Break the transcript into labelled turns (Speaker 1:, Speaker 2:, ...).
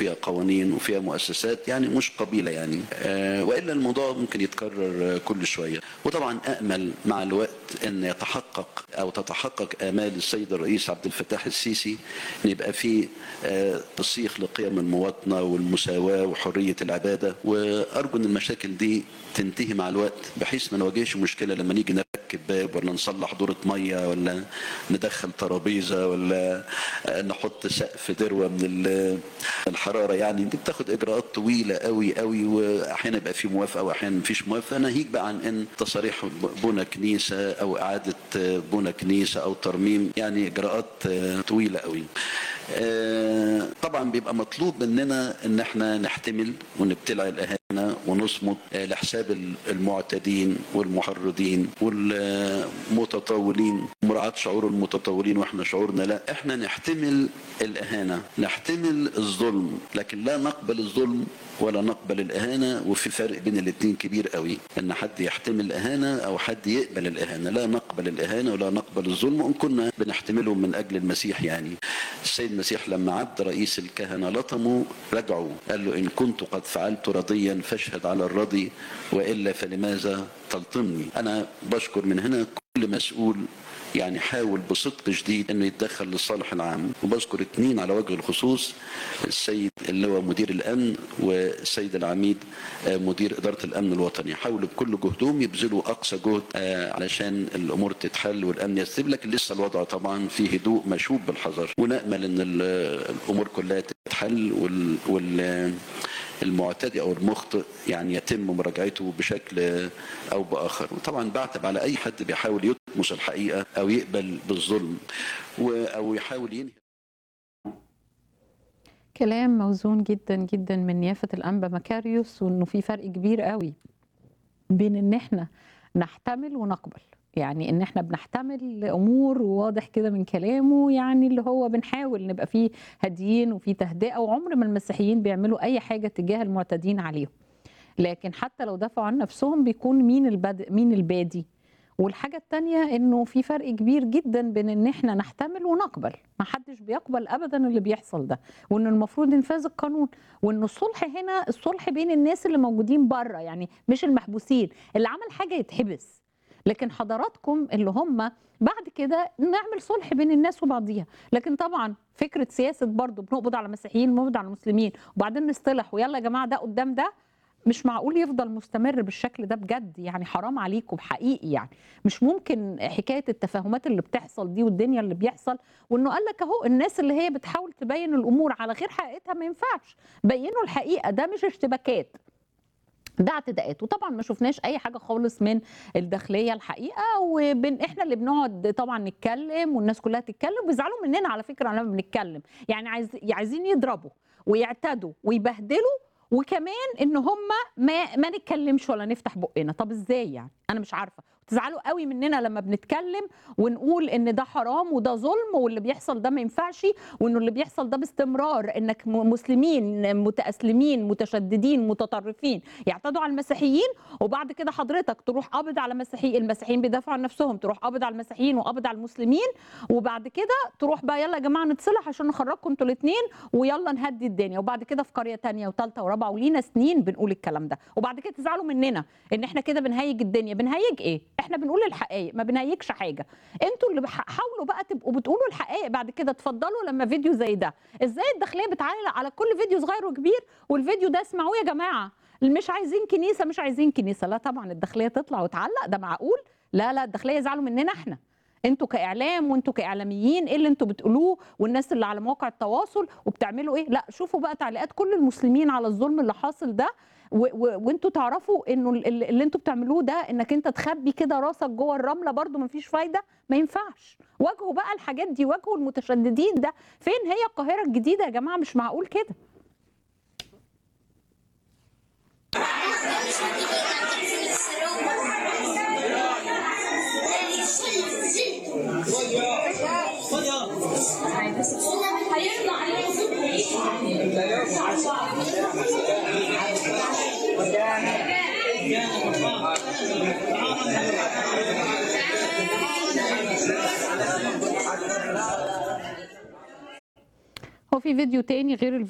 Speaker 1: وفيها قوانين وفيها مؤسسات يعني مش قبيله يعني آه والا الموضوع ممكن يتكرر كل شويه وطبعا امل مع الوقت ان يتحقق او تتحقق امال السيد الرئيس عبد الفتاح السيسي ان يبقى في آه تصيغ لقيم المواطنه والمساواه وحريه العباده وارجو ان المشاكل دي تنتهي مع الوقت بحيث ما نواجهش مشكله لما نيجي نركب باب ولا نصلح دوره ميه ولا ندخل ترابيزه ولا نحط سقف ذروه من الحراره يعني دي بتاخد اجراءات طويله قوي قوي واحيانا يبقى في موافقه واحيانا مفيش موافقه ناهيك بقى عن ان تصاريح بنى كنيسه او اعاده بنى كنيسه او ترميم يعني اجراءات طويله قوي طبعا بيبقى مطلوب مننا ان احنا نحتمل ونبتلع الاهانه ونصمت لحساب المعتدين والمحرضين والمتطاولين مراعاه شعور المتطاولين واحنا شعورنا لا احنا نحتمل الاهانه نحتمل الظلم لكن لا نقبل الظلم ولا نقبل الاهانه وفي فرق بين الاثنين كبير قوي ان حد يحتمل الاهانه او حد يقبل الاهانه لا نقبل الاهانه ولا نقبل الظلم وان كنا بنحتمله من اجل المسيح يعني السيد المسيح لما عد رئيس الكهنه لطموا رجعوا قال له ان كنت قد فعلت رضيا فاشهد على الرضي والا فلماذا تلطمني انا بشكر من هنا كل مسؤول يعني حاول بصدق شديد انه يتدخل للصالح العام وبذكر اثنين على وجه الخصوص السيد اللي هو مدير الامن والسيد العميد مدير اداره الامن الوطني حاولوا بكل جهدهم يبذلوا اقصى جهد علشان الامور تتحل والامن يستتب لكن لسه الوضع طبعا في هدوء مشوب بالحذر ونامل ان الامور كلها تتحل وال, وال المعتدي او المخطئ يعني يتم مراجعته بشكل او باخر وطبعا بعتب على اي حد بيحاول يطمس الحقيقه او يقبل بالظلم او يحاول ينهي
Speaker 2: كلام موزون جدا جدا من نيافه الانبا مكاريوس وانه في فرق كبير قوي بين ان احنا نحتمل ونقبل يعني ان احنا بنحتمل امور وواضح كده من كلامه يعني اللي هو بنحاول نبقى فيه هاديين وفي تهدئه وعمر ما المسيحيين بيعملوا اي حاجه تجاه المعتدين عليهم لكن حتى لو دافعوا عن نفسهم بيكون مين البدء مين البادي والحاجة التانية انه في فرق كبير جدا بين ان احنا نحتمل ونقبل ما حدش بيقبل ابدا اللي بيحصل ده وان المفروض ينفذ القانون وان الصلح هنا الصلح بين الناس اللي موجودين بره يعني مش المحبوسين اللي عمل حاجة يتحبس لكن حضراتكم اللي هم بعد كده نعمل صلح بين الناس وبعضيها لكن طبعا فكره سياسه برضو بنقبض على مسيحيين بنقبض على مسلمين وبعدين نصطلح ويلا يا جماعه ده قدام ده مش معقول يفضل مستمر بالشكل ده بجد يعني حرام عليكم حقيقي يعني مش ممكن حكايه التفاهمات اللي بتحصل دي والدنيا اللي بيحصل وانه قال لك اهو الناس اللي هي بتحاول تبين الامور على غير حقيقتها ما ينفعش بينوا الحقيقه ده مش اشتباكات ده اعتداءات وطبعا ما شفناش اي حاجه خالص من الداخليه الحقيقه وبن احنا اللي بنقعد طبعا نتكلم والناس كلها تتكلم ويزعلوا مننا على فكره لما بنتكلم يعني عايز عايزين يضربوا ويعتدوا ويبهدلوا وكمان ان هم ما ما نتكلمش ولا نفتح بقنا طب ازاي يعني انا مش عارفه تزعلوا قوي مننا لما بنتكلم ونقول ان ده حرام وده ظلم واللي بيحصل ده ما ينفعش وانه اللي بيحصل ده باستمرار انك مسلمين متاسلمين متشددين متطرفين يعتدوا على المسيحيين وبعد كده حضرتك تروح قابض على مسيحيين المسيحيين بيدافعوا عن نفسهم تروح قابض على المسيحيين وقابض على المسلمين وبعد كده تروح بقى يلا يا جماعه نتصلح عشان نخرجكم انتوا الاثنين ويلا نهدي الدنيا وبعد كده في قريه ثانيه وثالثه ورابعه ولينا سنين بنقول الكلام ده وبعد كده تزعلوا مننا ان احنا كده بنهيج الدنيا بنهيج ايه احنا بنقول الحقائق ما بنهيكش حاجه انتوا اللي حاولوا بقى تبقوا بتقولوا الحقائق بعد كده اتفضلوا لما فيديو زي ده ازاي الداخليه بتعلق على كل فيديو صغير وكبير والفيديو ده اسمعوه يا جماعه مش عايزين كنيسه مش عايزين كنيسه لا طبعا الداخليه تطلع وتعلق ده معقول لا لا الداخليه يزعلوا مننا احنا انتوا كاعلام وانتوا كاعلاميين ايه اللي انتوا بتقولوه والناس اللي على مواقع التواصل وبتعملوا ايه لا شوفوا بقى تعليقات كل المسلمين على الظلم اللي حاصل ده وانتوا تعرفوا انه اللي انتوا بتعملوه ده انك انت تخبي كده راسك جوه الرمله برده مفيش فايده ما ينفعش واجهوا بقى الحاجات دي واجهوا المتشددين ده فين هي القاهره الجديده يا جماعه مش معقول كده هو في فيديو تاني غير